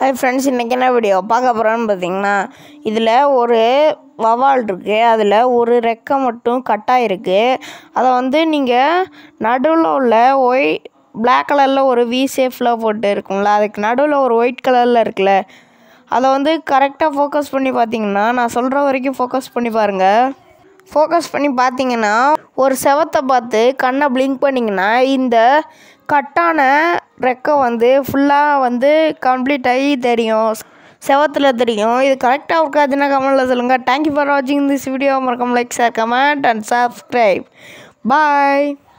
hi friends இன்றைக்கி என்ன video பார்க்க போகிறோன்னு பார்த்தீங்கன்னா இதில் ஒரு வவால் இருக்குது அதில் ஒரு ரெக்கை மட்டும் கட்டாயிருக்கு அதை வந்து நீங்கள் நடுவில் உள்ள ஒய் Black கலரில் ஒரு வி ஷேப்பில் போட்டு இருக்குங்களா அதுக்கு நடுவில் ஒரு ஒயிட் கலரில் இருக்குல்ல அதை வந்து கரெக்டாக ஃபோக்கஸ் பண்ணி பார்த்தீங்கன்னா நான் சொல்கிற வரைக்கும் ஃபோக்கஸ் பண்ணி பாருங்கள் ஃபோக்கஸ் பண்ணி பார்த்தீங்கன்னா ஒரு செவத்தை பார்த்து கண்ணை பிளிங்க் பண்ணிங்கன்னா இந்த கட்டான ரெக்கை வந்து ஃபுல்லாக வந்து கம்ப்ளீட் ஆகி தெரியும் செவத்தில் தெரியும் இது கரெக்டாக இருக்காதுன்னா கமெண்ட்டில் சொல்லுங்கள் தேங்க்யூ ஃபார் வாட்சிங் திஸ் வீடியோ மறக்காம like share comment and subscribe bye